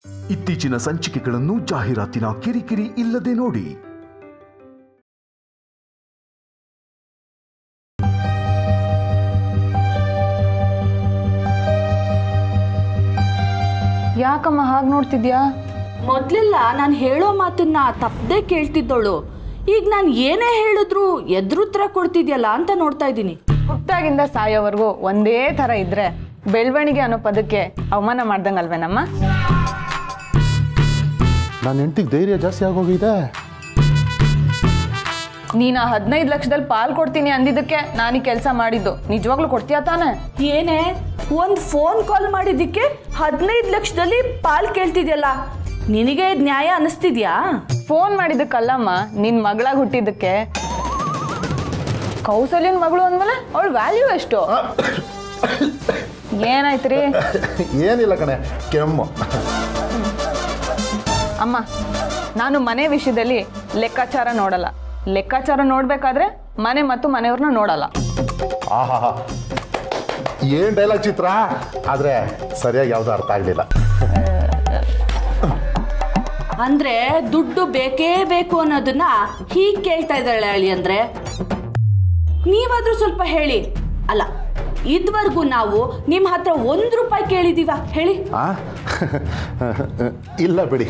ಇತ್ತೀಚಿನ ಸಂಚಿಕೆಗಳನ್ನು ಜಾಹೀರಾತಿನ ಕಿರಿಕಿರಿ ಇಲ್ಲದೆ ನೋಡಿ ಯಾಕಮ್ಮ ಹಾಗೆ ನೋಡ್ತಿದ್ಯಾ ಮೊದ್ಲೆಲ್ಲ ನಾನು ಹೇಳೋ ಮಾತನ್ನ ತಪ್ಪದೆ ಕೇಳ್ತಿದ್ದೋಳು ಈಗ ನಾನು ಏನೇ ಹೇಳಿದ್ರು ಎದುರುತ್ತರ ಕೊಡ್ತಿದ್ಯಲ್ಲ ಅಂತ ನೋಡ್ತಾ ಇದ್ದೀನಿ ಹುಟ್ಟಾಗಿಂದ ಸಾಯೋವರೆಗೂ ಒಂದೇ ಥರ ಇದ್ರೆ ಬೆಳವಣಿಗೆ ಅನ್ನೋ ಪದಕ್ಕೆ ಅವಮಾನ ಮಾಡ್ದಂಗಲ್ವೇನಮ್ಮ ನನ್ನ ಹೆಂಡತಿಗೆ ಧೈರ್ಯ ಜಾಸ್ತಿ ಆಗೋಗಿದೆ ನೀನು ಆ ಹದಿನೈದು ಲಕ್ಷದಲ್ಲಿ ಪಾಲ್ ಕೊಡ್ತೀನಿ ಅಂದಿದ್ದಕ್ಕೆ ನಾನು ಈ ಕೆಲಸ ಮಾಡಿದ್ದು ನಿಜವಾಗ್ಲೂ ಕೊಡ್ತೀಯಾ ತಾನೆ ಏನೇ ಒಂದು ಫೋನ್ ಕಾಲ್ ಮಾಡಿದ್ದಕ್ಕೆ ಹದಿನೈದು ಲಕ್ಷದಲ್ಲಿ ಪಾಲ್ ಕೇಳ್ತಿದ್ಯಲ್ಲ ನಿನಗೆ ಇದ್ ನ್ಯಾಯ ಅನಿಸ್ತಿದ್ಯಾ ಫೋನ್ ಮಾಡಿದ್ದಕ್ಕಲ್ಲಮ್ಮ ನಿನ್ನ ಮಗಳಾಗಿ ಹುಟ್ಟಿದ್ದಕ್ಕೆ ಕೌಸಲ್ಯನ ಮಗಳು ಅಂದ್ಮೇಲೆ ಅವಳ ವ್ಯಾಲ್ಯೂ ಎಷ್ಟು ಏನಾಯ್ತ್ರಿ ಏನಿಲ್ಲ ಕಣೆ ಕೆಮ್ಮು ಅಮ್ಮ ನಾನು ಮನೆ ವಿಷಯದಲ್ಲಿ ಲೆಕ್ಕಾಚಾರ ನೋಡಲ್ಲ ಲೆಕ್ಕಾಚಾರ ನೋಡ್ಬೇಕಾದ್ರೆ ಮನೆ ಮತ್ತು ಮನೆಯವ್ರನ್ನ ನೋಡಲ್ಲ ಆಹಾ ಏನ್ ಡೈಲಾಗ್ ಚಿತ್ರ ಆದ್ರೆ ಸರಿಯಾಗಿ ಯಾವ್ದು ಅರ್ಥ ಆಗ್ಲಿಲ್ಲ ಅಂದ್ರೆ ದುಡ್ಡು ಬೇಕೇ ಬೇಕು ಅನ್ನೋದನ್ನ ಹೀಗೆ ಕೇಳ್ತಾ ಇದ್ದಾಳೆ ಅಳಿ ಅಂದ್ರೆ ನೀವಾದ್ರೂ ಸ್ವಲ್ಪ ಹೇಳಿ ಅಲ್ಲ ಇದುವರೆಗೂ ನಾವು ನಿಮ್ಮ ಹತ್ರ ಒಂದು ರೂಪಾಯಿ ಕೇಳಿದೀವ ಹೇಳಿ ಆ ಇಲ್ಲ ಬಿಡಿ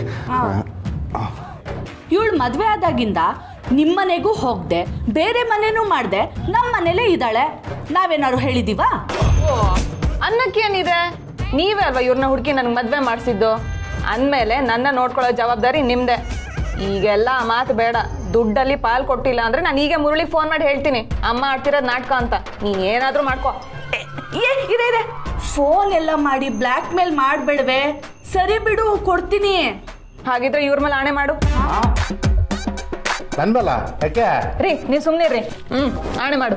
ಇವಳು ಮದುವೆ ಆದಾಗಿಂದ ನಿಮ್ಮನೆಗೂ ಹೋಗ್ದೆ ಬೇರೆ ಮನೆನೂ ಮಾಡ್ದೆ ನಮ್ಮ ಮನೇಲೇ ಇದ್ದಾಳೆ ನಾವೇನಾದ್ರು ಹೇಳಿದೀವಾ ಅನ್ನಕ್ಕೇನಿದೆ ನೀವೇ ಅಲ್ವಾ ಇವ್ರನ್ನ ಹುಡುಕಿ ನನಗೆ ಮದುವೆ ಮಾಡಿಸಿದ್ದು ಅಂದಮೇಲೆ ನನ್ನ ನೋಡ್ಕೊಳ್ಳೋ ಜವಾಬ್ದಾರಿ ನಿಮ್ದೆ ಈಗೆಲ್ಲ ಆ ಮಾತು ಬೇಡ ದುಡ್ಡಲ್ಲಿ ಪಾಲ್ ಕೊಟ್ಟಿಲ್ಲ ಅಂದ್ರೆ ನಾನು ಈಗ ಮುರಳಿ ಫೋನ್ ಮಾಡಿ ಹೇಳ್ತೀನಿ ಅಮ್ಮ ಆಡ್ತಿರೋದು ನಾಟಕ ಅಂತ ನೀನ್ ಏನಾದ್ರೂ ಮಾಡ್ಕೋ ಏ ಇದೆ ಇದೆ ಫೋನ್ ಎಲ್ಲ ಮಾಡಿ ಬ್ಲ್ಯಾಕ್ ಮೇಲ್ ಮಾಡಬೇಡವೆ ಸರಿ ಬಿಡು ಕೊಡ್ತೀನಿ ಹಾಗಿದ್ರೆ ಇವ್ರ ಮೇಲೆ ಆಣೆ ಮಾಡು ನನ್ಮಲ್ಲ ಯಾಕೆ ರೀ ನೀವು ಸುಮ್ಮನೆ ರೀ ಹ್ಮ್ ಆಣೆ ಮಾಡು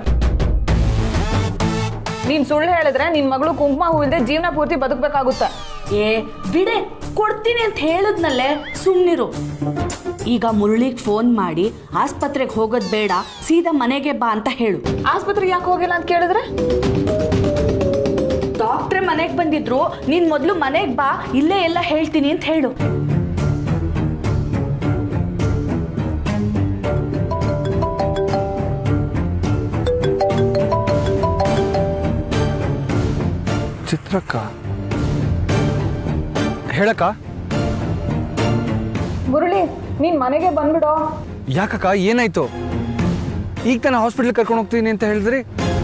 ನೀನ್ ಸುಳ್ಳು ಹೇಳಿದ್ರೆ ನಿನ್ ಮಗಳು ಕುಂಕುಮ ಹೂ ಇಲ್ದೆ ಜೀವನ ಪೂರ್ತಿ ಬದುಕಬೇಕಾಗುತ್ತೆ ಏ ಬಿಡೆ ಕೊಡ್ತೀನಿ ಅಂತ ಹೇಳಿದ್ನಲ್ಲೇ ಸುಮ್ಮನಿರು ಈಗ ಮುರಳಿಗೆ ಫೋನ್ ಮಾಡಿ ಆಸ್ಪತ್ರೆಗೆ ಹೋಗೋದು ಬೇಡ ಸೀದಾ ಮನೆಗೆ ಬಾ ಅಂತ ಹೇಳು ಆಸ್ಪತ್ರೆಗೆ ಯಾಕೆ ಹೋಗಿಲ್ಲ ಅಂತ ಕೇಳಿದ್ರೆ ಡಾಕ್ಟ್ರೆ ಮನೆಗೆ ಬಂದಿದ್ರು ನೀನ್ ಮೊದಲು ಮನೆಗೆ ಬಾ ಇಲ್ಲೇ ಎಲ್ಲ ಹೇಳ್ತೀನಿ ಅಂತ ಹೇಳು ಚಿತ್ರಕ್ಕ ಹೇಳಕ್ಕ ಮುರಳಿ ನೀನ್ ಮನೆಗೆ ಬಂದ್ಬಿಡೋ ಯಾಕಕ್ಕ ಏನಾಯ್ತು ಈಗ ತಾನೇ ಹಾಸ್ಪಿಟ್ಲ್ ಕರ್ಕೊಂಡು ಹೋಗ್ತೀನಿ ಅಂತ ಹೇಳಿದ್ರಿ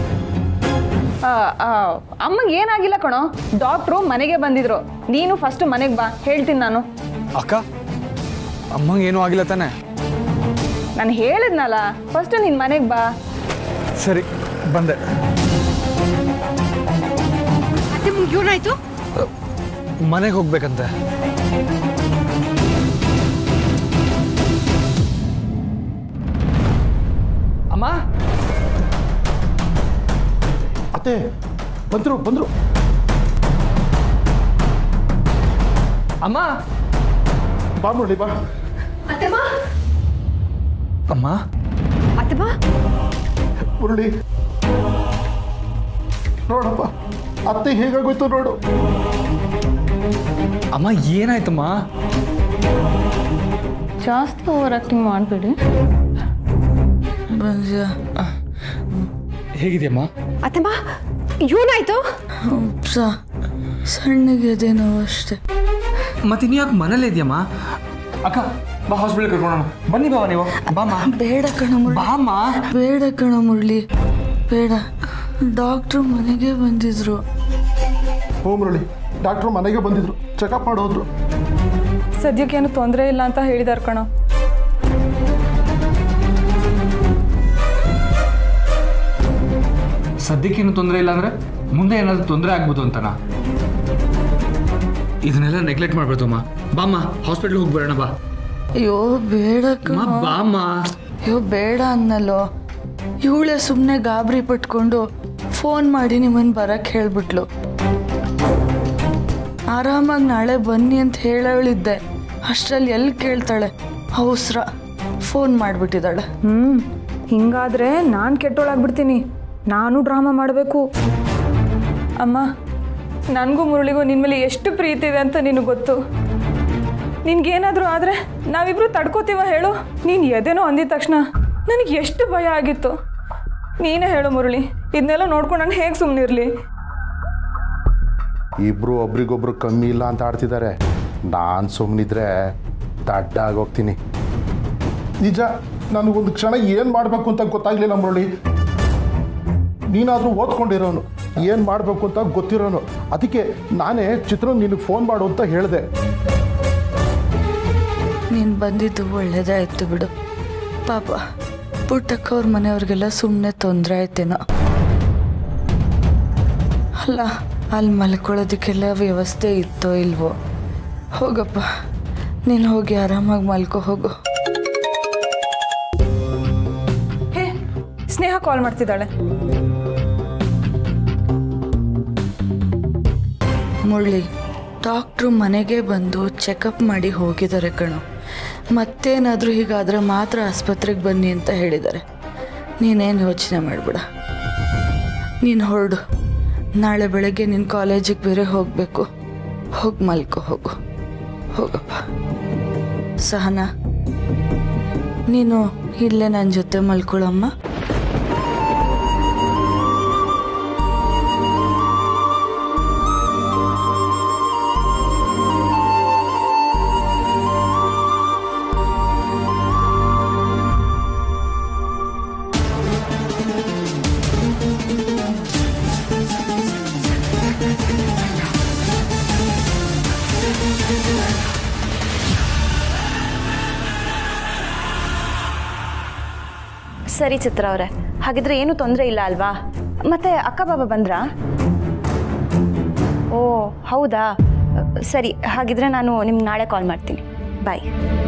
ಅಮ್ಮಂಗೆ ಏನಾಗಿಲ್ಲ ಕಣೋ ಡಾಕ್ಟ್ರು ಮನೆಗೆ ಬಂದಿದ್ರು ನೀನು ಫಸ್ಟ್ ಮನೆಗೆ ಬಾ ಹೇಳ್ತೀನಿ ನಾನು ಅಕ್ಕ ಅಮ್ಮಂಗೆ ಏನೂ ಆಗಿಲ್ಲ ತಾನೆ ನಾನು ಹೇಳಿದ್ನಲ್ಲ ಫಸ್ಟ್ ನಿನ್ ಮನೆಗೆ ಬಾ ಸರಿ ಬಂದೆ ಮತ್ತೆ ನಿಮ್ಗೆ ಏನಾಯ್ತು ಮನೆಗೆ ಹೋಗ್ಬೇಕಂತೆ ಅಮ್ಮ ಅತ್ತೆ ಬಂದ್ರು ಬಂದ್ರು ಅಮ್ಮ ಬಾ ಮುರಳಿ ಬಾ ಅತ್ತೆಮ್ಮ ಅಮ್ಮ ಅತ್ತೆಮ್ಮ ಮುರಳಿ ನೋಡಪ್ಪ ಅತ್ತೆ ಹೇಗಾಗೋಯ್ತು ನೋಡು ಅಮ್ಮ ಏನಾಯ್ತಮ್ಮ ಜಾಸ್ತಿ ಓವರ್ ಆಕ್ಟಿಂಗ್ ಮಾಡಬೇಡಿ ಹೇಗಿದೆಯಮ್ಮ ಅತ್ತೆಮ್ಮ ಏನಾಯ್ತು ಸಣ್ಣಗೆ ನಾವು ಅಷ್ಟೇ ಮತ್ತೆ ಇನ್ನು ಯಾಕೆ ಮನೇಲಿ ಇದೆಯಮ್ಮ ಅಕ್ಕ ಬಾ ಹಾಸ್ಪಿಟಲ್ ಕರ್ಕೊಂಡೋಣ ಬನ್ನಿ ಬಾವ ನೀವು ಬಾಮ್ಮ ಬೇಡ ಕಣ ಬಾಮ್ಮ ಬೇಡ ಕಣ ಮುರಳಿ ಬೇಡ ಡಾಕ್ಟ್ರು ಮನೆಗೆ ಬಂದಿದ್ರು ಹ್ಞೂ ಮುರಳಿ ಡಾಕ್ಟ್ರು ಮನೆಗೆ ಬಂದಿದ್ರು ಚೆಕಪ್ ಮಾಡೋದ್ರು ಸದ್ಯಕ್ಕೇನು ತೊಂದರೆ ಇಲ್ಲ ಅಂತ ಹೇಳಿದಾರೆ ಕಣೋ ಸದ್ಯಕ್ಕೇನು ತೊಂದರೆ ಇಲ್ಲ ಅಂದ್ರೆ ಮುಂದೆ ಏನಾದರೂ ತೊಂದರೆ ಆಗ್ಬೋದು ಅಂತನಾ ಇದನ್ನೆಲ್ಲ ನೆಗ್ಲೆಕ್ಟ್ ಮಾಡ್ಬೇಕಮ್ಮ ಬಾಮ್ಮ ಹಾಸ್ಪಿಟ್ಲ್ ಹೋಗಿ ಬರೋಣ ಬಾ ಅಯ್ಯೋ ಬೇಡ ಅಮ್ಮ ಬಾಮ್ಮ ಅಯ್ಯೋ ಬೇಡ ಅನ್ನಲ್ಲೋ ಇವಳೆ ಸುಮ್ಮನೆ ಗಾಬರಿ ಪಟ್ಕೊಂಡು ಫೋನ್ ಮಾಡಿ ನಿಮ್ಮನ್ನು ಬರಕ್ಕೆ ಹೇಳ್ಬಿಟ್ಲು ಆರಾಮಾಗಿ ನಾಳೆ ಬನ್ನಿ ಅಂತ ಹೇಳವಳಿದ್ದೆ ಅಷ್ಟರಲ್ಲಿ ಎಲ್ಲಿ ಕೇಳ್ತಾಳೆ ಅವಸರ ಫೋನ್ ಮಾಡಿಬಿಟ್ಟಿದ್ದಾಳೆ ಹ್ಮ್ ಹಿಂಗಾದ್ರೆ ನಾನು ಕೆಟ್ಟೋಳಾಗ್ಬಿಡ್ತೀನಿ ನಾನು ಡ್ರಾಮಾ ಮಾಡಬೇಕು ಅಮ್ಮ ನನಗೂ ಮುರಳಿಗೂ ನಿನ್ನ ಮೇಲೆ ಎಷ್ಟು ಪ್ರೀತಿ ಇದೆ ಅಂತ ನಿನಗೆ ಗೊತ್ತು ನಿನ್ಗೇನಾದರೂ ಆದರೆ ನಾವಿಬ್ರು ತಡ್ಕೋತೀವ ಹೇಳು ನೀನು ಎದೇನೋ ಅಂದಿದ ತಕ್ಷಣ ನನಗೆ ಎಷ್ಟು ಭಯ ಆಗಿತ್ತು ನೀನೇ ಹೇಳು ಮುರಳಿ ಇದನ್ನೆಲ್ಲ ನೋಡ್ಕೊಂಡು ನಾನು ಹೇಗೆ ಸುಮ್ಮನಿರಲಿ ಇಬ್ರು ಒಬ್ರಿಗೊಬ್ರು ಕಮ್ಮಿ ಇಲ್ಲ ಅಂತ ಆಡ್ತಿದ್ದಾರೆ ನಾನು ಸುಮ್ಮನಿದ್ರೆ ದಡ್ಡ ಆಗೋಗ್ತೀನಿ ನಿಜ ನನಗೊಂದು ಕ್ಷಣ ಏನು ಮಾಡಬೇಕು ಅಂತ ಗೊತ್ತಾಗ್ಲಿಲ್ಲ ಮುರಳಿ ನೀನಾದರೂ ಓದ್ಕೊಂಡಿರೋನು ಏನು ಮಾಡಬೇಕು ಅಂತ ಗೊತ್ತಿರೋನು ಅದಕ್ಕೆ ನಾನೇ ಚಿತ್ರ ನಿನಗೆ ಫೋನ್ ಮಾಡು ಅಂತ ಹೇಳಿದೆ ನೀನು ಬಂದಿದ್ದು ಒಳ್ಳೇದಾಯ್ತು ಬಿಡು ಪಾಪ ಪುಟ್ಟಕ್ಕ ಅವ್ರ ಮನೆಯವ್ರಿಗೆಲ್ಲ ಸುಮ್ಮನೆ ತೊಂದರೆ ಆಯ್ತೇನೋ ಅಲ್ಲ ಅಲ್ಲಿ ಮಲ್ಕೊಳ್ಳೋದಕ್ಕೆಲ್ಲ ವ್ಯವಸ್ಥೆ ಇತ್ತೋ ಇಲ್ವೋ ಹೋಗಪ್ಪ ನೀನು ಹೋಗಿ ಆರಾಮಾಗಿ ಮಲ್ಕೋ ಹೋಗು ಹೇ ಸ್ನೇಹ ಕಾಲ್ ಮಾಡ್ತಿದ್ದಾಳೆ ಮುರಳಿ ಡಾಕ್ಟ್ರು ಮನೆಗೆ ಬಂದು ಚೆಕಪ್ ಮಾಡಿ ಹೋಗಿದ್ದಾರೆ ಕಣು ಮತ್ತೇನಾದರೂ ಹೀಗಾದರೆ ಮಾತ್ರ ಆಸ್ಪತ್ರೆಗೆ ಬನ್ನಿ ಅಂತ ಹೇಳಿದ್ದಾರೆ ನೀನೇನು ಯೋಚನೆ ಮಾಡಬೇಡ ನೀನು ಹೊರಡು ನಾಳೆ ಬೆಳಗ್ಗೆ ನಿನ್ನ ಕಾಲೇಜಿಗೆ ಬೇರೆ ಹೋಗಬೇಕು ಹೋಗಿ ಮಲ್ಕೋ ಹೋಗು ಹೋಗಪ್ಪ ಸಹನಾ ನೀನು ಇಲ್ಲೇ ನನ್ನ ಜೊತೆ ಮಲ್ಕೊಳಮ್ಮ ಸರಿ ಚಿತ್ರ ಅವರೇ ಹಾಗಿದ್ರೆ ಏನು ತೊಂದರೆ ಇಲ್ಲ ಅಲ್ವಾ ಮತ್ತೆ ಅಕ್ಕ ಬಾಬಾ ಬಂದ್ರಾ ಓ ಹೌದಾ ಸರಿ ಹಾಗಿದ್ರೆ ನಾನು ನಿಮ್ಗೆ ನಾಳೆ ಕಾಲ್ ಮಾಡ್ತೀನಿ ಬಾಯ್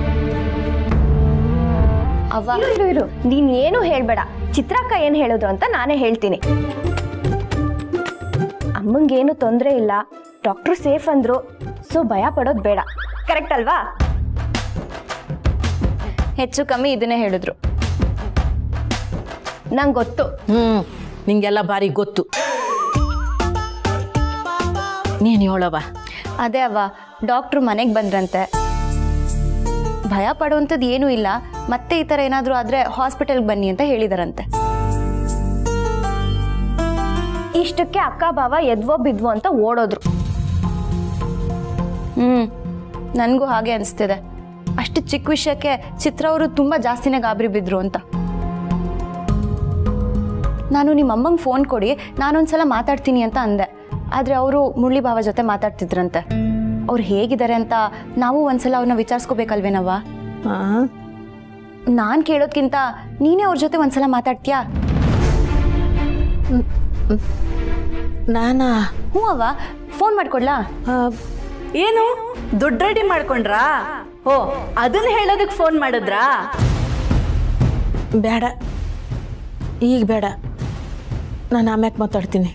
ಅವ್ವ ಇರು ಇರು ನೀನ್ ಏನು ಹೇಳ್ಬೇಡ ಚಿತ್ರಕ್ಕ ಏನ್ ಹೇಳೋದು ಅಂತ ನಾನೇ ಹೇಳ್ತೀನಿ ಅಮ್ಮಂಗೇನು ತೊಂದರೆ ಇಲ್ಲ ಡಾಕ್ಟ್ರು ಸೇಫ್ ಅಂದ್ರು ಸೊ ಭಯ ಪಡೋದು ಬೇಡ ಕರೆಕ್ಟ್ ಅಲ್ವಾ ಹೆಚ್ಚು ಕಮ್ಮಿ ಇದನ್ನೇ ಹೇಳಿದ್ರು ನಂಗೆ ಗೊತ್ತು ಹ್ಮ್ ನಿಂಗೆಲ್ಲ ಬಾರಿ ಗೊತ್ತು ನೀನು ಹೇಳವ ಅದೇ ಅವ್ವ ಡಾಕ್ಟ್ರು ಮನೆಗೆ ಬಂದ್ರಂತೆ ಭಯ ಪಡುವಂಥದ್ದು ಏನೂ ಇಲ್ಲ ಮತ್ತೆ ಈ ಥರ ಏನಾದರೂ ಆದರೆ ಹಾಸ್ಪಿಟಲ್ಗೆ ಬನ್ನಿ ಅಂತ ಹೇಳಿದಾರಂತೆ ಇಷ್ಟಕ್ಕೆ ಅಕ್ಕ ಬಾವ ಎದ್ವೋ ಬಿದ್ವೋ ಅಂತ ಓಡೋದ್ರು ಹ್ಞೂ ನನಗೂ ಹಾಗೆ ಅನಿಸ್ತಿದೆ ಅಷ್ಟು ಚಿಕ್ಕ ವಿಷಯಕ್ಕೆ ಚಿತ್ರ ಅವರು ತುಂಬ ಜಾಸ್ತಿನೇ ಗಾಬರಿ ಬಿದ್ರು ಅಂತ ನಾನು ನಿಮ್ಮ ಅಮ್ಮಂಗೆ ಫೋನ್ ಕೊಡಿ ನಾನೊಂದ್ಸಲ ಮಾತಾಡ್ತೀನಿ ಅಂತ ಅಂದೆ ಆದರೆ ಅವರು ಮುರಳಿ ಭಾವ ಜೊತೆ ಮಾತಾಡ್ತಿದ್ರಂತೆ ಅವ್ರು ಹೇಗಿದ್ದಾರೆ ಅಂತ ನಾವು ಒಂದ್ಸಲ ಅವ್ರನ್ನ ವಿಚಾರಿಸ್ಕೋಬೇಕಲ್ವೇನವ್ವ ನಾನು ಕೇಳೋದ್ಕಿಂತ ನೀನೇ ಅವ್ರ ಜೊತೆ ಒಂದ್ಸಲ ಮಾತಾಡ್ತೀಯಾ ನಾನಾ ಹ್ಞೂ ಅವ್ವ ಫೋನ್ ಮಾಡ್ಕೊಡ್ಲಾ ಏನು ದುಡ್ಡು ರೆಡಿ ಮಾಡ್ಕೊಂಡ್ರಾ ಓ ಅದನ್ನ ಹೇಳೋದಕ್ಕೆ ಫೋನ್ ಮಾಡಿದ್ರಾ ಬೇಡ ಈಗ ಬೇಡ ನಾನು ಆಮ್ಯಾಕೆ ಮಾತಾಡ್ತೀನಿ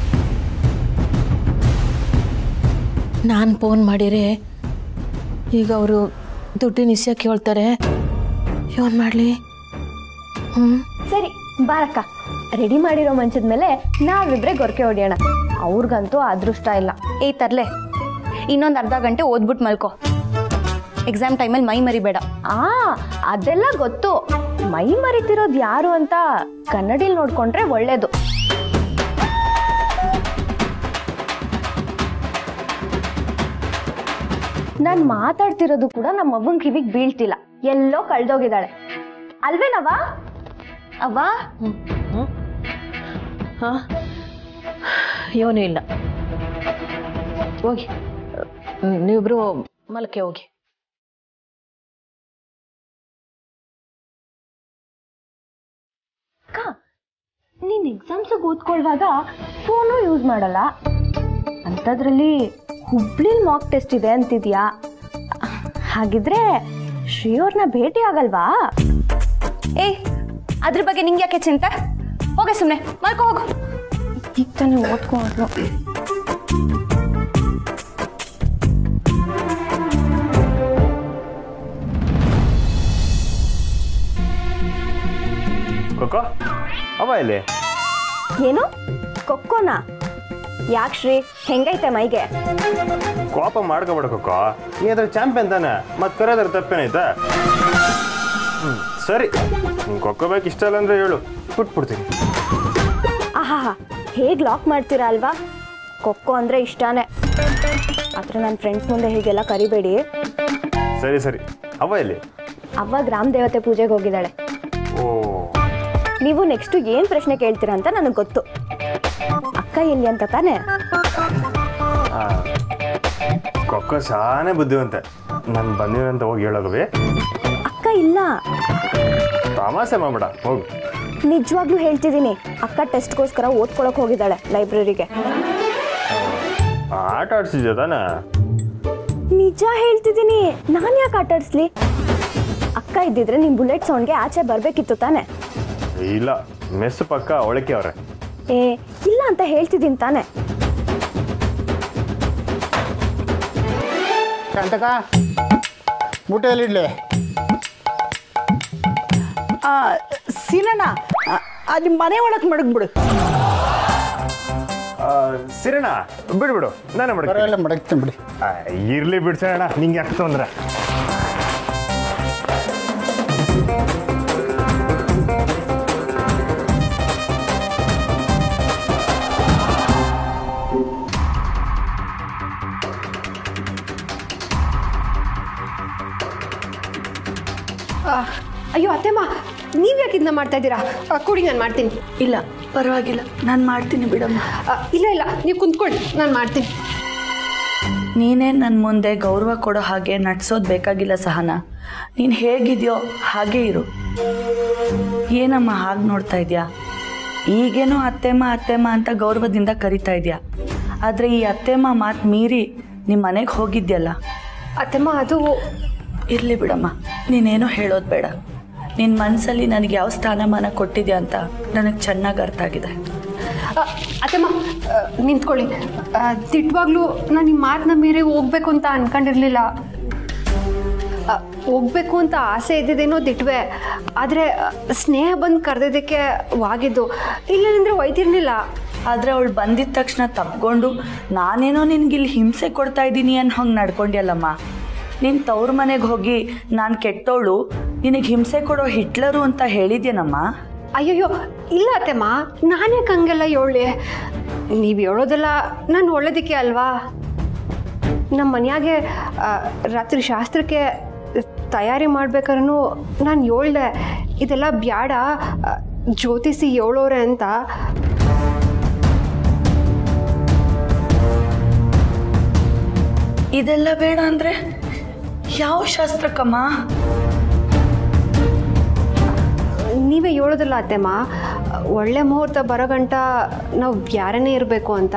ನಾನು ಫೋನ್ ಮಾಡಿರೆ ಈಗ ಅವರು ದುಡ್ಡಿನ ವಿಷಯ ಕೇಳ್ತಾರೆ ಏನು ಮಾಡಲಿ ಹ್ಞೂ ಸರಿ ಬಾರಕ್ಕ ರೆಡಿ ಮಾಡಿರೋ ಮಂಚದ ಮೇಲೆ ನಾವಿಬ್ರೆ ಗೊರಕೆ ಹೊಡಿಯೋಣ ಅವ್ರಿಗಂತೂ ಅದೃಷ್ಟ ಇಲ್ಲ ಏಯ್ ತರ್ಲೆ ಇನ್ನೊಂದು ಅರ್ಧ ಗಂಟೆ ಓದ್ಬಿಟ್ಟು ಮಲ್ಕೋ ಎಕ್ಸಾಮ್ ಟೈಮಲ್ಲಿ ಮೈ ಮರಿಬೇಡ ಆ ಅದೆಲ್ಲ ಗೊತ್ತು ಮೈ ಮರಿತಿರೋದು ಯಾರು ಅಂತ ಕನ್ನಡಿಲ್ ನೋಡ್ಕೊಂಡ್ರೆ ಒಳ್ಳೇದು ನಾನ್ ಮಾತಾಡ್ತಿರೋದು ಕೂಡ ನಮ್ಮ ಅವ್ವನ್ ಕಿವಿಗ್ ಬೀಳ್ತಿಲ್ಲ ಎಲ್ಲೋ ಕಳ್ದೋಗಿದ್ದಾಳೆ ಅಲ್ವೇನವ ಅವ್ವ ಹಾಂ ಏನೂ ಇಲ್ಲ ಹೋಗಿ ನೀವಿಬ್ರು ಮಲಕೆ ಹೋಗಿ ಅಕ್ಕ ನೀನ್ ಎಕ್ಸಾಮ್ಸ್ ಓದ್ಕೊಳ್ವಾಗ ಫೋನು ಯೂಸ್ ಮಾಡಲ್ಲ ಅಂಥದ್ರಲ್ಲಿ ಹುಬ್ಳಿಲ್ ಮಾಕ್ ಟೆಸ್ಟ್ ಇದೆ ಅಂತಿದ್ಯಾ ಹಾಗಿದ್ರೆ ಶ್ರೀಯವ್ರನ್ನ ಭೇಟಿ ಆಗಲ್ವಾ ಏಯ್ ಅದ್ರ ಬಗ್ಗೆ ನಿಂಗೆ ಯಾಕೆ ಚಿಂತೆ ಹೋಗೆ ಸುಮ್ಮನೆ ಮಲ್ಕೋ ಹೋಗು ಈಗ ತಾನೇ ಓದ್ಕೊಂಡು ಕೊಕ್ಕೋ ಅವ ಇಲ್ಲಿ ಏನು ಕೊಕ್ಕೋನಾ ಯಾಕೆ ಶ್ರೀ ಹೆಂಗೈತೆ ಮೈಗೆ ಕೋಪ ಮಾಡ್ಕೊಬಿಡ್ಬೇಕು ನೀ ಅದ್ರ ಚಾಂಪಿಯನ್ ತಾನೆ ಮತ್ತೆ ಕರೆಯೋದ್ರ ತಪ್ಪೇನೈತೆ ಹ್ಮ್ ಸರಿ ನಿಂಗೆ ಕೊಕ್ಕೋಬೇಕು ಇಷ್ಟ ಇಲ್ಲ ಅಂದ್ರೆ ಹೇಳು ಬಿಟ್ಬಿಡ್ತೀನಿ ಆಹಾ ಹೇಗೆ ಲಾಕ್ ಮಾಡ್ತೀರಾ ಅಲ್ವಾ ಖೋಖೋ ಅಂದರೆ ಇಷ್ಟನೇ ಆದರೆ ನನ್ನ ಫ್ರೆಂಡ್ಸ್ ಮುಂದೆ ಹೀಗೆಲ್ಲ ಕರಿಬೇಡಿ ಸರಿ ಸರಿ ಅವ ಎಲ್ಲಿ ಅವ್ವ ಗ್ರಾಮ ದೇವತೆ ಪೂಜೆಗೆ ಹೋಗಿದ್ದಾಳೆ ಓ ನೀವು ನೆಕ್ಸ್ಟು ಏನು ಪ್ರಶ್ನೆ ಕೇಳ್ತೀರಾ ಅಂತ ನನಗೆ ಗೊತ್ತು ಅಕ್ಕ ಎಲ್ಲಿ ಅಂತ ತಾನೇ ಆ, ಕೊಕ್ಕೋ ಶಾನೆ ಬುದ್ಧಿವಂತೆ ನಾನು ಬಂದಿರಂತ ಹೋಗಿ ಹೇಳೋಗವಿ ಅಕ್ಕ ಇಲ್ಲ ತಮಾಷೆ ಮಾಡ್ಬೇಡ ಹೋಗು ನಿಜವಾಗ್ಲೂ ಹೇಳ್ತಿದ್ದೀನಿ ಅಕ್ಕ ಟೆಸ್ಟ್ಗೋಸ್ಕರ ಓದ್ಕೊಳಕ್ ಹೋಗಿದ್ದಾಳೆ ಲೈಬ್ರರಿಗೆ ಆಟ ಆಡ್ಸಿದ್ಯಾ ತಾನೆ ನಿಜ ಹೇಳ್ತಿದ್ದೀನಿ ನಾನು ಯಾಕೆ ಆಟಾಡಿಸ್ಲಿ ಅಕ್ಕ ಇದ್ದಿದ್ರೆ ನಿಮ್ಮ ಬುಲೆಟ್ ಸೌಂಡ್ಗೆ ಆಚೆ ಬರಬೇಕಿತ್ತು ತಾನೆ ಇಲ್ಲ ಮೆಸ್ ಪಕ್ಕ ಒಳಕೆ ಅವ್ರೆ ಏ ಇಲ್ಲ ಅಂತ ಹೇಳ್ತಿದ್ದೀನಿ ತಾನೆ ಶಾಂತಕ ಬೂಟೆಯಲ್ಲಿಡ್ಲಿ ಸೀನಣ್ಣ ಅಲ್ಲಿ ಮನೆ ಒಳಗೆ ಮಡಗ್ಬಿಡು ಸಿರಣ ಬಿಡ್ಬಿಡು ನಾನೇ ಪರವಾಗಿಲ್ಲ ಮಡಗ್ತೀನಿ ಬಿಡಿ ಇರ್ಲಿ ಬಿಡ್ಸೋಣ ನಿಂಗೆ ಯಾಕೆ ತೊಂದ್ರೆ ಅಯ್ಯೋ ಅತ್ತೆಮ್ಮ ನೀವು ಯಾಕೆ ಇದನ್ನ ಮಾಡ್ತಾ ಇದ್ದೀರಾ ಆ, ಕೊಡಿ ನಾನು ಮಾಡ್ತೀನಿ ಇಲ್ಲ ಪರವಾಗಿಲ್ಲ ನಾನು ಮಾಡ್ತೀನಿ ಬಿಡಮ್ಮ ಆ, ಇಲ್ಲ ಇಲ್ಲ ನೀವು ಕುಂತ್ಕೊಳ್ಳಿ ನಾನು ಮಾಡ್ತೀನಿ ನೀನೇ ನನ್ನ ಮುಂದೆ ಗೌರವ ಕೊಡೋ ಹಾಗೆ ನಡ್ಸೋದು ಬೇಕಾಗಿಲ್ಲ ಸಹನ ನೀನು ಹೇಗಿದೆಯೋ ಹಾಗೇ ಇರು ಏನಮ್ಮ ಹಾಗೆ ನೋಡ್ತಾ ಇದೆಯಾ ಈಗೇನೋ ಅತ್ತೆಮ್ಮ ಅತ್ತೆಮ್ಮ ಅಂತ ಗೌರವದಿಂದ ಕರಿತಾ ಇದೆಯಾ ಆದರೆ ಈ ಅತ್ತೆಮ್ಮ ಮಾತು ಮೀರಿ ನಿಮ್ಮ ಮನೆಗೆ ಹೋಗಿದ್ಯಲ್ಲ ಅತ್ತೆಮ್ಮ ಅದು ಇರಲಿ ಬಿಡಮ್ಮ ನೀನೇನೋ ಹೇಳೋದು ಬೇಡ ನಿನ್ನ ಮನಸ್ಸಲ್ಲಿ ನನಗೆ ಯಾವ ಸ್ಥಾನಮಾನ ಕೊಟ್ಟಿದ್ಯಾ ಅಂತ ನನಗೆ ಚೆನ್ನಾಗಿ ಅರ್ಥ ಆಗಿದೆ ಆ, ಅತ್ತೆಮ್ಮ ಆ, ನಿಂತ್ಕೊಳ್ಳಿ ಆ, ದಿಟ್ವಾಗ್ಲೂ ನಾನು ನಿಮ್ಮ ಮಾತನ್ನ ಮೀರಿ ಹೋಗ್ಬೇಕು ಅಂತ ಅನ್ಕೊಂಡಿರ್ಲಿಲ್ಲ ಆ, ಹೋಗ್ಬೇಕು ಅಂತ ಆಸೆ ಇದ್ದಿದ್ದೇನೋ ದಿಟ್ವೆ ಆದರೆ ಸ್ನೇಹ ಬಂದು ಕರೆದಿದ್ದಕ್ಕೆ ವಾಗಿದ್ದು ಇಲ್ಲಂದ್ರೆ ಒಯ್ತಿರ್ಲಿಲ್ಲ ಆದರೆ ಅವಳು ಬಂದಿದ ತಕ್ಷಣ ತಪ್ಕೊಂಡು ನಾನೇನೋ ನಿನ್ಗಿಲ್ಲಿ ಹಿಂಸೆ ಕೊಡ್ತಾ ಇದ್ದೀನಿ ಅನ್ನೋ ಹಂಗೆ ನಡ್ಕೊಂಡ್ಯಲ್ಲಮ್ಮ ನೀನು ತವ್ರ ಮನೆಗೆ ಹೋಗಿ ನಾನು ಕೆಟ್ಟವಳು ನಿನಗೆ ಹಿಂಸೆ ಕೊಡೋ ಹಿಟ್ಲರು ಅಂತ ಹೇಳಿದ್ಯೇನಮ್ಮ ಅಯ್ಯಯ್ಯೋ ಇಲ್ಲ ಅತ್ತೆಮ್ಮ ನಾನೇ ಹಂಗೆಲ್ಲ ಹೇಳಿ ನೀವು ಹೇಳೋದೆಲ್ಲ ನಾನು ಒಳ್ಳೇದಕ್ಕೆ ಅಲ್ವಾ ನಮ್ಮ ಮನ್ಯಾಗೆ ಆ, ರಾತ್ರಿ ಶಾಸ್ತ್ರಕ್ಕೆ ತಯಾರಿ ಮಾಡ್ಬೇಕಾದ್ರೂ ನಾನು ಹೇಳ್ದೆ ಇದೆಲ್ಲ ಬ್ಯಾಡ ಆ, ಜ್ಯೋತಿಷಿ ಹೇಳೋರೆ ಅಂತ ಇದೆಲ್ಲ ಬೇಡ ಅಂದರೆ ಯಾವ ಶಾಸ್ತ್ರಕ್ಕಮ್ಮ ನೀವೇ ಹೇಳೋದಿಲ್ಲ ಅತ್ತೆಮ್ಮ ಒಳ್ಳೆ ಮುಹೂರ್ತ ಬರೋ ಗಂಟ ನಾವು ಯಾರನ್ನೇ ಇರಬೇಕು ಅಂತ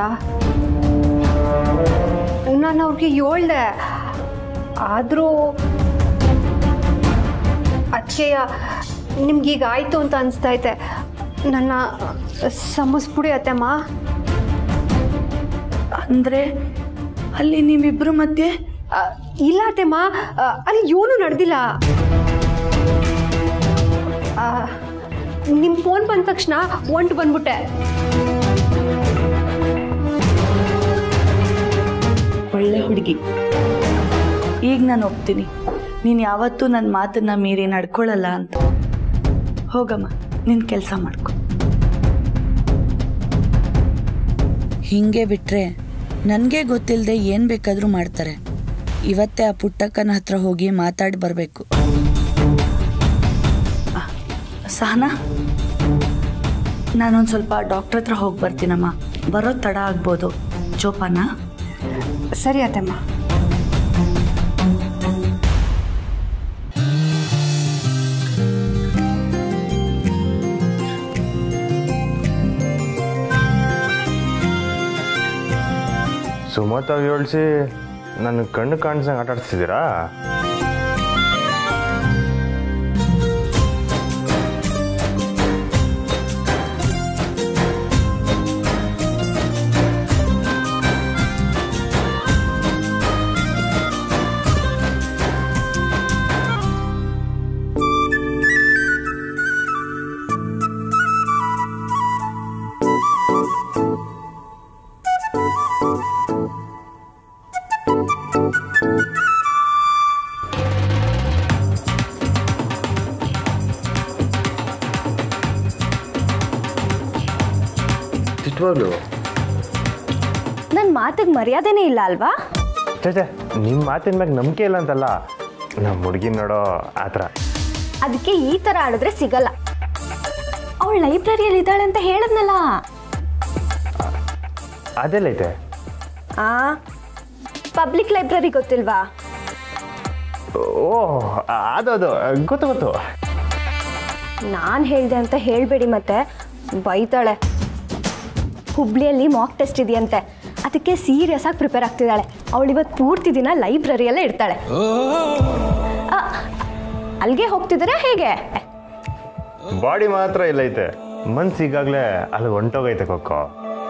ನಾನು ಅವ್ರಿಗೆ ಹೇಳ್ದೆ ಆದರೂ ಅಚ್ಚಯ್ಯ ನಿಮ್ಗೀಗ ಆಯಿತು ಅಂತ ಅನಿಸ್ತೈತೆ ನನ್ನ ಸಮಸ್ಬಿಡಿ ಅತ್ತೆಮ್ಮ ಅಂದರೆ ಅಲ್ಲಿ ನಿಮ್ಮಿಬ್ಬರ ಮಧ್ಯೆ ಆ, ಇಲ್ಲ ಅತ್ತೆಮ್ಮ ಆ, ಅಲ್ಲಿ ಏನೂ ನಡೆದಿಲ್ಲ ನಿಮ್ಮ ಫೋನ್ ಬಂದ ತಕ್ಷಣ ಒಂಟು ಬಂದ್ಬಿಟ್ಟೆ ಒಳ್ಳೆ ಹುಡುಗಿ ಈಗ ನಾನು ಒಪ್ತೀನಿ ನೀನು ಯಾವತ್ತೂ ನನ್ನ ಮಾತನ್ನ ಮೀರಿ ನಡ್ಕೊಳ್ಳಲ್ಲ ಅಂತ ಹೋಗಮ್ಮ ನಿನ್ನ ಕೆಲಸ ಮಾಡ್ಕೊ ಹಿಂಗೆ ಬಿಟ್ರೆ ನನಗೆ ಗೊತ್ತಿಲ್ಲದೆ ಏನು ಬೇಕಾದರೂ ಮಾಡ್ತಾರೆ ಇವತ್ತೇ ಆ ಪುಟ್ಟಕ್ಕನ ಹತ್ರ ಹೋಗಿ ಮಾತಾಡಿ ಬರಬೇಕು ಸಹನಾ ನಾನೊಂದು ಸ್ವಲ್ಪ ಡಾಕ್ಟ್ರ್ ಹತ್ರ ಹೋಗಿ ಬರ್ತೀನಮ್ಮ ಬರೋದು ತಡ ಆಗ್ಬೋದು ಜೋಪಾನ ಸರಿ ಅತ್ತಮ್ಮ ಸುಮತಾಗಿ ಹೇಳ್ಸಿ ನನ್ನ ಕಣ್ಣು ಕಾಣಿಸಂಗೆ ಆಟ ಆಡ್ತಿದ್ದೀರಾ ನಿಜವಾಗ್ಲು ನನ್ನ ಮಾತಿಗೆ ಮರ್ಯಾದೆನೇ ಇಲ್ಲ ಅಲ್ವಾ ಚೇಚೆ ನಿಮ್ಮ ಮಾತಿನ ಮ್ಯಾಗ ನಂಬಿಕೆ ಇಲ್ಲ ಅಂತಲ್ಲ ನಮ್ಮ ಹುಡುಗಿ ನೋಡೋ ಆ ಥರ ಅದಕ್ಕೆ ಈ ಥರ ಆಡಿದ್ರೆ ಸಿಗಲ್ಲ ಅವಳು ಲೈಬ್ರರಿಯಲ್ಲಿ ಇದ್ದಾಳೆ ಅಂತ ಹೇಳಿದ್ನಲ್ಲ ಅದೆಲ್ಲೈತೆ ಆ ಪಬ್ಲಿಕ್ ಲೈಬ್ರರಿ ಗೊತ್ತಿಲ್ವಾ ಓ ಅದು ಅದು ಗೊತ್ತು ಗೊತ್ತು ನಾನು ಹೇಳಿದೆ ಅಂತ ಹೇಳಬೇಡಿ ಮತ್ತೆ ಬೈತಾಳೆ ಹುಬ್ಳಿಯಲ್ಲಿ ಮಾಕ್ ಟೆಸ್ಟ್ ಇದೆಯಂತೆ ಅದಕ್ಕೆ ಸೀರಿಯಸ್ ಆಗಿ ಪ್ರಿಪೇರ್ ಆಗ್ತಿದ್ದಾಳೆ ಅವಳು ಇವತ್ತು ಪೂರ್ತಿ ದಿನ ಲೈಬ್ರರಿಯಲ್ಲೇ ಇರ್ತಾಳೆ ಆ, ಅಲ್ಲಿಗೆ ಹೋಗ್ತಿದ್ದೀರಾ ಹೇಗೆ ಬಾಡಿ ಮಾತ್ರ ಎಲ್ಲೈತೆ ಮನ್ಸು ಈಗಾಗಲೇ ಅಲ್ಲಿ ಹೊಂಟೋಗೈತೆ ಕೊಕ್ಕೋ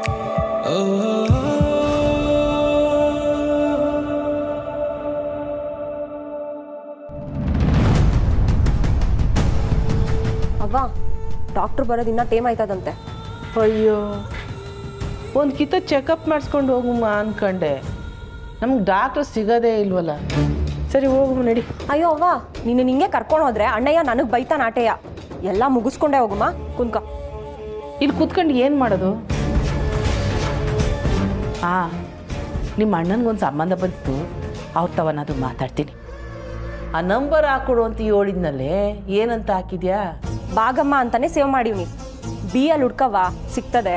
ಅವ್ವ ಡಾಕ್ಟ್ರು ಬರೋದು ಇನ್ನೂ ಟೇಮ್ ಆಯ್ತದಂತೆ ಅಯ್ಯೋ ಒಂದು ಕಿತ್ತ ಚೆಕಪ್ ಮಾಡಿಸ್ಕೊಂಡು ಹೋಗುಮ್ಮ ಅನ್ಕಂಡೆ ನಮ್ಗೆ ಡಾಕ್ಟ್ರ್ ಸಿಗೋದೇ ಇಲ್ವಲ್ಲ ಸರಿ ಹೋಗು ನಡಿ ಅಯ್ಯೋ ಅವ್ವ ನೀನು ನಿಂಗೆ ಕರ್ಕೊಂಡು ಹೋದ್ರೆ ಅಣ್ಣಯ್ಯ ನನಗೆ ಬೈತಾನ ಆಟೆಯ ಎಲ್ಲ ಮುಗಿಸ್ಕೊಂಡೆ ಹೋಗುಮ್ಮ ಕುನ್ಕ ಇಲ್ಲಿ ಕೂತ್ಕೊಂಡು ಏನು ಮಾಡೋದು ಹಾಂ ನಿಮ್ಮ ಅಣ್ಣನಿಗೊಂದು ಸಂಬಂಧ ಬಂತು ಅವ್ರ ತವನಾದ್ರು ಮಾತಾಡ್ತೀನಿ ಆ ನಂಬರ್ ಹಾಕೊಡು ಅಂತ ಹೇಳಿದ್ನಲ್ಲೇ ಏನಂತ ಹಾಕಿದ್ಯಾ ಬಾಗಮ್ಮ ಅಂತಾನೆ ಸೇವ್ ಮಾಡಿವ್ನಿ ಬಿ ಅಲ್ಲಿ ಹುಡ್ಕವ್ವ ಸಿಗ್ತದೆ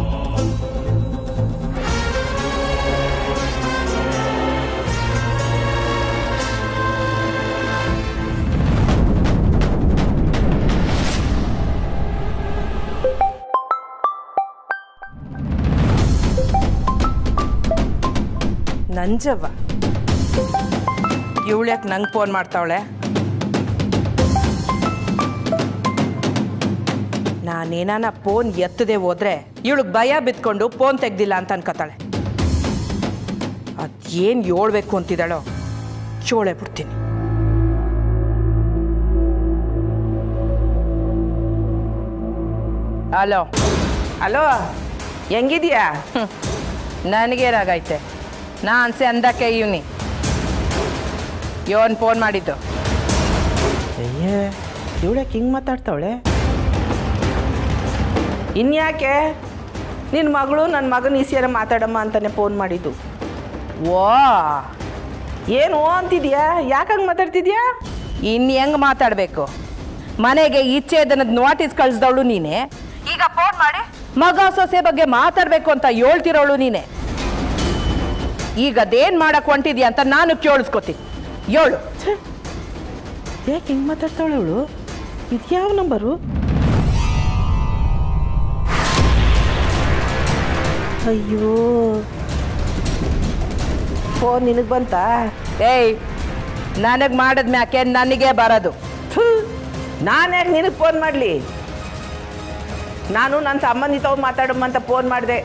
ನಂಜವ್ವ ಇವಳ್ಯಾಕೆ ನಂಗೆ ಫೋನ್ ಮಾಡ್ತಾವಳೆ ನಾನೇನಾನ ಫೋನ್ ಎತ್ತದೆ ಹೋದ್ರೆ ಇವಳಿಗೆ ಭಯ ಬಿತ್ಕೊಂಡು ಫೋನ್ ತೆಗ್ದಿಲ್ಲ ಅಂತ ಅನ್ಕೋತಾಳೆ ಅದೇನು ಹೇಳ್ಬೇಕು ಅಂತಿದ್ದಾಳೋ ಚೋಳೆ ಬಿಡ್ತೀನಿ ಹಲೋ ಹಲೋ ಹೆಂಗಿದ್ಯಾ ಹ್ಮ್. ನನಗೇನಾಗೈತೆ ನಾನು ಸಂದಕ್ಕೆ ಇವನಿ ಇವನ್ ಫೋನ್ ಮಾಡಿದ್ದು ಅಯ್ಯೇ ಇವಳಕ್ಕೆ ಹಿಂಗೆ ಮಾತಾಡ್ತಾವಳೆ ಇನ್ಯಾಕೆ ನಿನ್ನ ಮಗಳು ನನ್ನ ಮಗನ ಈಸಿಯಾರ ಮಾತಾಡಮ್ಮ ಅಂತಾನೆ ಫೋನ್ ಮಾಡಿದ್ದು ಓ ಏನು ಓ ಅಂತಿದ್ಯಾ ಯಾಕಂಗೆ ಮಾತಾಡ್ತಿದ್ಯಾ ಇನ್ನು ಹೆಂಗೆ ಮಾತಾಡಬೇಕು ಮನೆಗೆ ಇಚ್ಛೆದನದ ನೋಟಿಸ್ ಕಳಿಸ್ದವಳು ನೀನೆ ಈಗ ಫೋನ್ ಮಾಡಿ ಮಗ ಸೊಸೆ ಬಗ್ಗೆ ಮಾತಾಡಬೇಕು ಅಂತ ಹೇಳ್ತಿರೋಳು ನೀನೆ ಈಗ ಅದೇನು ಮಾಡಕ್ ಹೊಂಟಿದ್ಯಾ ಅಂತ ನಾನು ಕೇಳಿಸ್ಕೊತೀನಿ ಏಳು ಯಾಕೆ ಹಿಂಗೆ ಮಾತಾಡ್ತಾಳೆ ಅವಳು ಇದು ಯಾವ ನಂಬರು ಅಯ್ಯೋ ಫೋನ್ ನಿನಗೆ ಬಂತಾ ಏಯ್ ನನಗೆ ಮಾಡಿದ ಮ್ಯಾಕೆ ನನಗೆ ಬರೋದು ನಾನು ಯಾಕೆ ನಿನಗೆ ಫೋನ್ ಮಾಡಲಿ ನಾನು ನನ್ನ ಸಂಬಂಧಿತವ್ ಮಾತಾಡಮ್ಮ ಅಂತ ಫೋನ್ ಮಾಡಿದೆ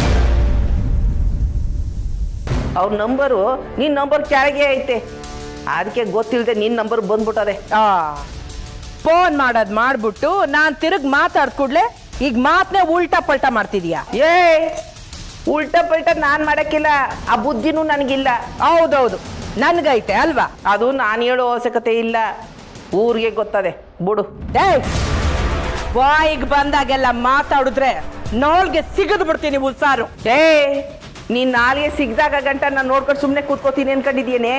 ಅವ್ರ ನಂಬರು ನಿನ್ನ ನಂಬರ್ ಕೆಳಗೆ ಐತೆ ಅದಕ್ಕೆ ಗೊತ್ತಿಲ್ಲದೆ ನಿನ್ನ ನಂಬರ್ ಬಂದ್ಬಿಟ್ಟದೆ ಆ ಫೋನ್ ಮಾಡೋದು ಮಾಡ್ಬಿಟ್ಟು ನಾನು ತಿರುಗಿ ಮಾತಾಡ್ ಕೂಡ್ಲೆ ಈಗ ಮಾತನ್ನೇ ಉಲ್ಟಾ ಪಲ್ಟಾ ಮಾಡ್ತಿದೀಯಾ ಏ ಉಲ್ಟಾ ಪಲ್ಟಾ ನಾನು ಮಾಡಕ್ಕಿಲ್ಲ ಆ ಬುದ್ಧಿನೂ ನನಗಿಲ್ಲ ಹೌದೌದು ನನ್ಗೈತೆ ಅಲ್ವಾ ಅದು ನಾನು ಹೇಳೋ ಅವಶ್ಯಕತೆ ಇಲ್ಲ ಊರಿಗೆ ಗೊತ್ತದೆ ಬಿಡು ಏಯ್ ಬಾಯಿಗೆ ಬಂದಾಗೆಲ್ಲ ಮಾತಾಡಿದ್ರೆ ನೋಳ್ಗೆ ಸಿಗದು ಬಿಡ್ತೀನಿ ಉಲ್ಸಾರು ಏ ನೀನ್ ನಾಳೆಗೆ ಸಿಗ್ದಾಗ ಗಂಟ ನಾನು ನೋಡ್ಕೊಂಡು ಸುಮ್ಮನೆ ಕೂತ್ಕೋತೀನಿ ಅನ್ಕೊಂಡಿದ್ಯೇನೆ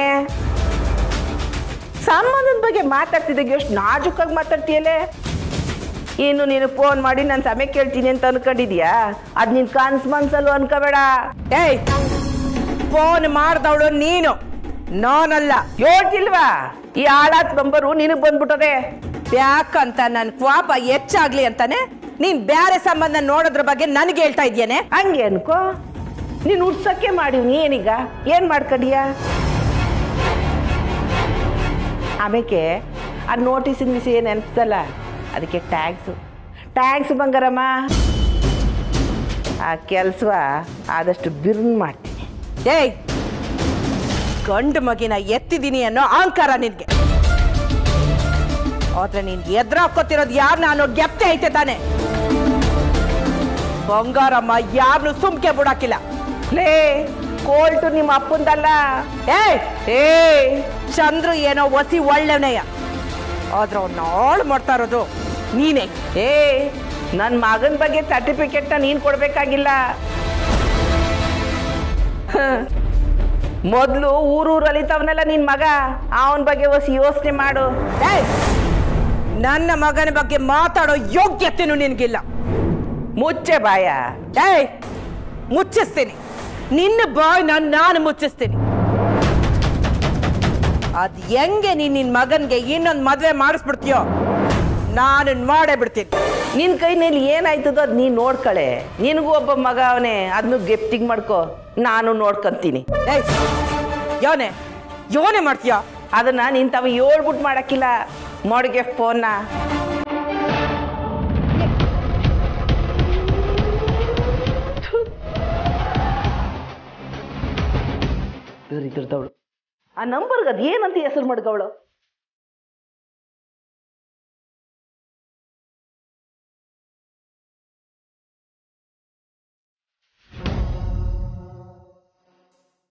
ಸಂಬಂಧದ ಬಗ್ಗೆ ಮಾತಾಡ್ತಿದ್ದಾಗ ಎಷ್ಟು ನಾಜುಕಾಗಿ ಮಾತಾಡ್ತೀಯಲ್ಲೇ ಇನ್ನು ನೀನು ಫೋನ್ ಮಾಡಿ ನಾನು ಸಮಯ ಕೇಳ್ತೀನಿ ಅಂತ ಅನ್ಕೊಂಡಿದ್ಯಾ ಅದ್ ನಿನ್ ಕನ್ಸ್ ಮನ್ಸಲ್ಲೂ ಅನ್ಕೋಬೇಡ ಏಯ್ ಫೋನ್ ಮಾಡ್ದವಳು ನೀನು ನಾನಲ್ಲ ಹೇಳ್ತಿಲ್ವಾ ಈ ಆಳಾತ್ ನಂಬರು ನಿನಗೆ ಬಂದ್ಬಿಟ್ಟದೆ ಯಾಕಂತ ನನ್ ಕ್ವಾಪ ಹೆಚ್ಚಾಗ್ಲಿ ಅಂತಾನೆ ನೀನ್ ಬ್ಯಾರೆ ಸಂಬಂಧ ನೋಡೋದ್ರ ಬಗ್ಗೆ ನನಗೆ ಹೇಳ್ತಾ ಇದ್ಯೇನೆ ಹಂಗೆ ಅನ್ಕೋ ನೀನ್ ಉಡ್ಸಕ್ಕೆ ಮಾಡಿವ್ ಏನೀಗ ಏನ್ ಮಾಡ್ಕೊಂಡಿಯಾ ಆಮೇಲೆ ಆ ನೋಟಿಸಿನ ವಿಷಯ ಏನು ನೆನಪಿಸಲ್ಲ ಅದಕ್ಕೆ ಟ್ಯಾಕ್ಸು ಟ್ಯಾಕ್ಸ್ ಬಂಗಾರಮ್ಮ ಆ ಕೆಲಸ ಆದಷ್ಟು ಬಿರ್ನ್ ಮಾಡ್ತೀನಿ ಏಯ್ ಗಂಡು ಮಗಿನ ಎತ್ತಿದ್ದೀನಿ ಅನ್ನೋ ಅಹಂಕಾರ ನಿನ್ಗೆ ಆದ್ರೆ ನೀನ್ ಎದುರಾಕೋತಿರೋದು ಯಾರು ನಾನು ಗೆಪ್ತೆ ಐತೆ ತಾನೆ ಬಂಗಾರಮ್ಮ ಯಾರನ್ನು ಸುಮ್ಕೆ ಬಿಡಾಕಿಲ್ಲ ಲೇ ಕೋಲ್ಟು ನಿಮ್ಮ ಅಪ್ಪಂದಲ್ಲ ಏಯ್ ಏ ಚಂದ್ರು ಏನೋ ಒಸಿ ಒಳ್ಳೆವನೆಯ ಆದ್ರೆ ಅವ್ನ ಹಾಳು ಮಾಡ್ತಾ ಇರೋದು ನೀನೇ ಏ ನನ್ನ ಮಗನ ಬಗ್ಗೆ ಸರ್ಟಿಫಿಕೇಟ್ನ ನೀನು ಕೊಡಬೇಕಾಗಿಲ್ಲ ಮೊದಲು ಊರೂರು ಅಲಿತವನಲ್ಲ ನಿನ್ನ ಮಗ ಅವನ ಬಗ್ಗೆ ಹೊಸ ಯೋಚನೆ ಮಾಡು ಏಯ್! ನನ್ನ ಮಗನ ಬಗ್ಗೆ ಮಾತಾಡೋ ಯೋಗ್ಯತೆನೂ ನಿನಗಿಲ್ಲ ಮುಚ್ಚೆ ಬಾಯ ಏಯ್ ಮುಚ್ಚಿಸ್ತೀನಿ ನಿನ್ನ ಬಾಯ್ ನಾನು ನಾನು ಮುಚ್ಚಿಸ್ತೀನಿ ಅದ್ ಹೆಂಗೆ ನೀನ್ ನಿನ್ ಮಗನ್ಗೆ ಇನ್ನೊಂದು ಮದ್ವೆ ಮಾಡಿಸ್ಬಿಡ್ತೀಯೋ ನಾನು ಮಾಡೇ ಬಿಡ್ತೀನಿ ನಿನ್ನ ಕೈನಲ್ಲಿ ಏನಾಯ್ತದೋ ಅದು ನೀನು ನೋಡ್ಕಳೆ ನಿನಗೂ ಒಬ್ಬ ಮಗ ಅವನೇ ಅದನ್ನು ಗೆಪ್ತಿಗೆ ಮಾಡ್ಕೊ ನಾನು ನೋಡ್ಕೊಂತೀನಿ ಏಯ್ ಯೋನೆ ಯೋನೆ ಮಾಡ್ತೀಯಾ ಅದನ್ನ ನಿನ್ ತವ ಹೇಳ್ಬಿಟ್ಟು ಮಾಡಕ್ಕಿಲ್ಲ ಮೊಡ್ಗೆ ಫೋನ್ನ ಇದ್ರದವಳು ಆ ನಂಬರ್ಗೆ ಅದು ಏನಂತ ಹೆಸರು ಮಾಡ್ಕವಳು